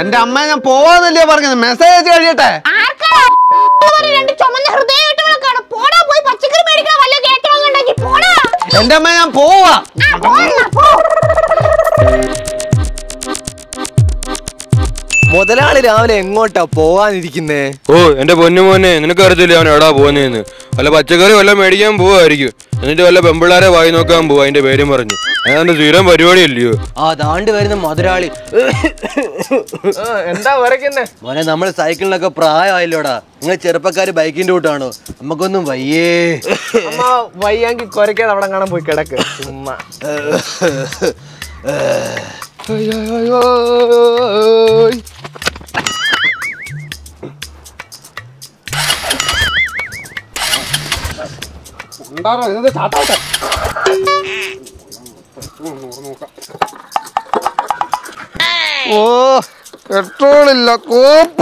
എന്റെ അമ്മ ഞാൻ പോവാന്നല്ലേ പറഞ്ഞത് മെസ്സേജ് അയച്ച് കഴിയട്ടെ ആർക്കാ രണ്ട് ചുമന്ന ഹൃദയമായിട്ടുള്ളതാണ് പോടാ പോയി പച്ചക്കറി മേടിക്കണം വല്ല കേട്ടോന്നുണ്ടെങ്കിൽ പോടാ എന്റെ അമ്മ ഞാൻ പോവാ ആ, പോടാ, പോ. മുതലാളി രാവിലെ എങ്ങോട്ടാ പോവാനിരിക്കുന്നേ ഓ എന്റെ പൊന്നു മോനെ നിനക്ക് അറിയത്തില്ല അവൻ എവിടാ പോകുന്നതെന്ന് വല്ല പച്ചക്കറി വല്ല മേടിക്കാൻ പോവായിരിക്കും എന്നിട്ട് വല്ല പെമ്പിള്ളാരെ വായി നോക്കാൻ പോവാ അതിന്റെ പേരും പറഞ്ഞു അതാണ്ട് സ്ഥിരം പരിപാടിയല്ലയോ ആ ദാണ്ട് വരുന്ന മുതലാളി എന്താ വരയ്ക്കുന്നേ മോനെ നമ്മൾ സൈക്കിളിനൊക്കെ പ്രായമായില്ലോടാ നിങ്ങൾ ചെറുപ്പക്കാര് ബൈക്കിന്റെ കൂട്ടാണോ നമുക്കൊന്നും വയ്യേ അമ്മ വയ്യാങ്കി കൊരക്കാതെ അവിടെ കാണാൻ പോയി കിടക്ക് ചുമ്മാ ഓ പെട്രോൾ ഇല്ല കോപ്പ്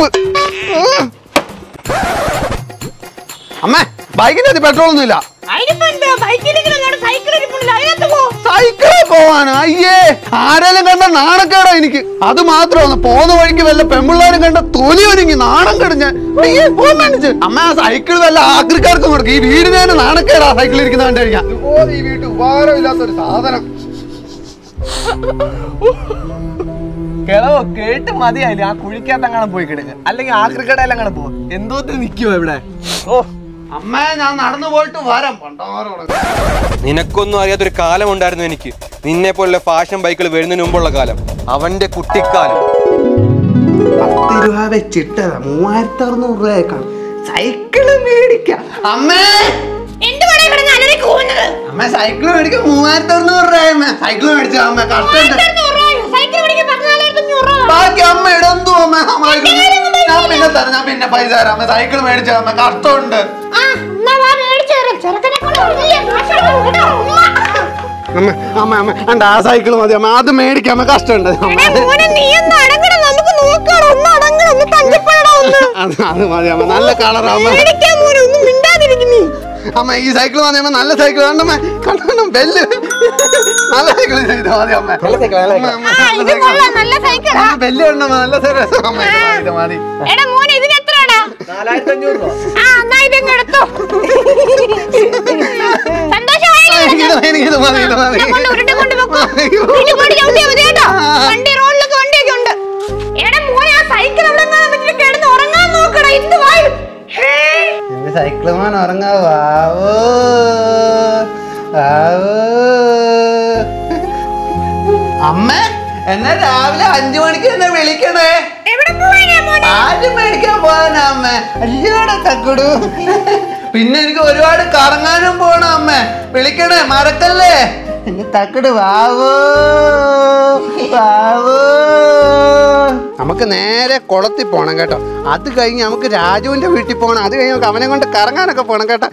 അമ്മേ ബൈക്കിന്റെ പെട്രോൾ ഒന്നും ഇല്ല അതിനിപ്പോ എന്താ ബൈക്കിലിങ്ങനെ അങ്ങോട്ട് സൈക്കിൾ ഇരിപ്പുണ്ടല്ലോ അതിനകത്ത് പോ സൈക്കിളിൽ പോവാനോ അയ്യേ ആരെങ്കിലും കണ്ട നാണക്കേടാ എനിക്ക് അത് മാത്രമാണ് പോകുന്ന വഴിക്ക് വല്ല പെമ്പിള്ളാരും കണ്ട തൊലി ഒരുങ്ങി നാണം കെടുഞ്ഞ അയ്യേ പോകാൻ വേണ്ടിച്ച് അമ്മ ആ സൈക്കിൾ വല്ല ആക്രിക്കാർക്കും കൊടുക്കും ഈ വീടിന് തന്നെ നാണക്കേടാ സൈക്കിൾ ഇരിക്കുന്ന കണ്ടു കഴിഞ്ഞാൽ ഇതുപോലെ ഈ വീട്ടിൽ ഉപകാരമില്ലാത്ത ഒരു സാധനം കിളവോ കേട്ട് മതിയായില്ലേ ആ കുഴിക്കകത്ത് അങ്ങനെ പോയി കിടക്ക് അല്ലെങ്കിൽ ആക്രിക്കടയിൽ അങ്ങനെ പോ എന്തോത്ത് നിക്കുവോ ഇവിടെ ഓ അമ്മ ഞാൻ നടന്നു പോയിട്ട് വരാം പണ്ടാറോടെ നിനക്കൊന്നും അറിയാത്തൊരു കാലം ഉണ്ടായിരുന്നു എനിക്ക് നിന്നെ പോലുള്ള ഫാഷൻ ബൈക്കുകൾ വരുന്നതിന് മുമ്പുള്ള കാലം അവന്റെ കുട്ടിക്കാലം പത്ത് രൂപ വെച്ചിട്ടതാ മൂവായിരത്തി അറുന്നൂറ് രൂപയേക്കാണ് സൈക്കിള് മേടിക്കാം അമ്മേ എന്തുവാണ് ഇവിടെ നല്ലൊരു കൂവുന്നത് അമ്മ സൈക്കിള് മേടിക്കാൻ മൂവായിരത്തി അറുന്നൂറ് രൂപ അമ്മ സൈക്കിള് മേടിച്ച അമ്മ കഷ്ടമുണ്ട് സൈക്കിൾ മേടിക്കാൻ പതിനാലായിരത്തി അഞ്ഞൂറ് രൂപ ബാക്കി അമ്മ ഇടന്തു അമ്മ അമ്മ ഞാൻ പിന്നെ തരാം ഞാൻ പിന്നെ പൈസ തരാം അമ്മ സൈക്കിൾ മേടിച്ച അമ്മ കഷ്ടമുണ്ട് ആ എന്നാ വാ മേടിച്ചു തരാം ചെറുക്കനെ കൊണ്ട് വലിയ കാശാണ് കേട്ടോ ഉമ്മ. അമ്മ അമ്മ അമ്മ അണ്ട ആ സൈക്കിൾ മതി അമ്മ അത് മേടിക്കാം അമ്മ കഷ്ടമുണ്ട് അമ്മ എടേ മോനെ നീ ഒന്ന് അടങ്ങണം നമുക്ക് നോക്കണം ഒന്ന് അടങ്ങണം ഒന്ന് തഞ്ചപ്പെടാ ഒന്ന് അത് അത് മതി അമ്മ നല്ല കളറാ അമ്മ മേടിക്കാൻ മോനെ ഒന്നും മിണ്ടാതിരിക്കും നീ അമ്മ ഈ സൈക്കിൾ മതി അമ്മ നല്ല സൈക്കിൾ കണ്ടമ്മ കണ്ടോ ബെല്ല് നല്ല സൈക്കിൾ ഇത് മതി അമ്മ അമ്മ, അമ്മ, ആ നല്ല ഇത് സൈക്കിൾ. കൊള്ളാം നല്ല സൈക്കിളാ അമ്മ, ബെല്ല് കണ്ടമ്മ നല്ല സൈക്കിൾ അമ്മ ഇത് മതി, ഇത് മതി എടാ മോനെ ഇതിന് എത്രയാടാ നാലായിരത്തി അഞ്ഞൂറ് രൂപ ആ എന്നാ ഇതങ്ങ് എടുത്തോ സന്തോഷമായില്ലേ ഇത് മതി, ഇത് മതി ഇത് മതി ഞാൻ കൊണ്ട് ഉരുട്ടി കൊണ്ട് വെക്കോ. അയ്യോ. ഇതിന് കൊണ്ട് ചവിട്ടിയാ മതി കേട്ടോ. ആ. വണ്ടി റോഡിലൊക്കെ വണ്ടിയൊക്കെ ഉണ്ട്. എടാ മോനെ ആ സൈക്കിൾ അവിടെ എങ്ങാനും വെച്ചിട്ട് കിടന്ന് ഉറങ്ങാൻ നോക്കടാ. ഇത് വായു. ഹേ. എന്റെ സൈക്കിൾ മാൻ ഉറങ്ങാവോ ആവോ അമ്മ എന്നെ രാവിലെ അഞ്ചു മണിക്ക് എന്നെ വിളിക്കണേ എവിടെ പോവാനാ മോനെ? ആദ്യം മേടിക്കാൻ പോകാനാ അമ്മ അല്ലയോടെ തക്കുടു പിന്നെ എനിക്ക് ഒരുപാട് കറങ്ങാനും പോണം അമ്മ വിളിക്കണേ മറക്കല്ലേ എന്നെ തക്കട് വാവോ വാവോ നമുക്ക് നേരെ കുളത്തിൽ പോണം കേട്ടോ അത് കഴിഞ്ഞ് നമുക്ക് രാജുവിന്റെ വീട്ടിൽ പോകണം അത് കഴിഞ്ഞ് നമുക്ക് അവനെ കൊണ്ട് കറങ്ങാനൊക്കെ പോണം കേട്ടോ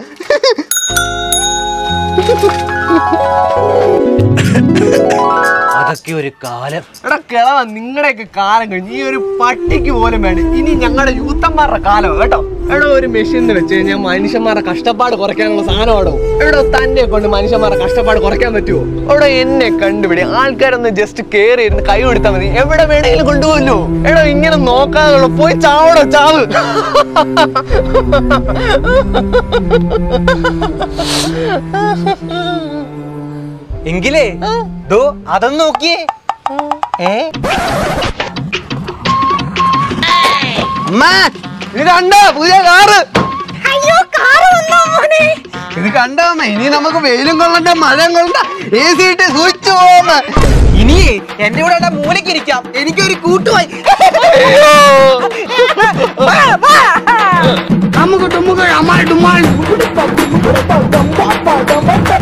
അതൊക്കെ ഒരു കാലം എടാ കിളവ നിങ്ങളുടെയൊക്കെ കാലം കഴിഞ്ഞ് ഈ ഒരു പട്ടിക്ക് പോലും വേണം ഇനി ഞങ്ങളുടെ യൂത്തന്മാരുടെ കാലം കേട്ടോ എടോ ഒരു മെഷീനിൽ വെച്ച് കഴിഞ്ഞാൽ മനുഷ്യന്മാരുടെ കഷ്ടപ്പാട് കുറയ്ക്കാനുള്ള സാധനമാണോ എടോ തന്നെ കൊണ്ട് മനുഷ്യന്മാരുടെ കഷ്ടപ്പാട് കുറയ്ക്കാൻ പറ്റുമോ എടോ എന്നെ കണ്ടുപിടി ആൾക്കാരൊന്ന് ജസ്റ്റ് കയറി ഇരുന്ന് കൈ കൊടുത്താൽ മതി എവിടെ വേണമെങ്കിലും കൊണ്ടുപോകല്ലോ എടോ ഇങ്ങനെ നോക്കാതുള്ളൂ പോയി ചാവടോ ചാവ് എങ്കിലേ ദോ അതൊന്ന് നോക്കിയേ ഏ അമ്മ ഇത് കണ്ടോ പുതിയ കാറ് അയ്യോ കാറ് വന്നോ മോനെ ഇത് കണ്ടോ അമ്മ ഇനി നമുക്ക് വെയിലും കൊള്ളണ്ട മഴയും കൊള്ളണ്ട എ സി ഇട്ട് സൂക്ഷിച്ചു പോകാമ ഇനി എന്റെ കൂടെ മൂലയ്ക്ക് ഇരിക്കാം എനിക്കൊരു കൂട്ടുമായി നമുക്ക് ടുമ്മുകൾ അമ്മാൾ ഡുമ്മാൾ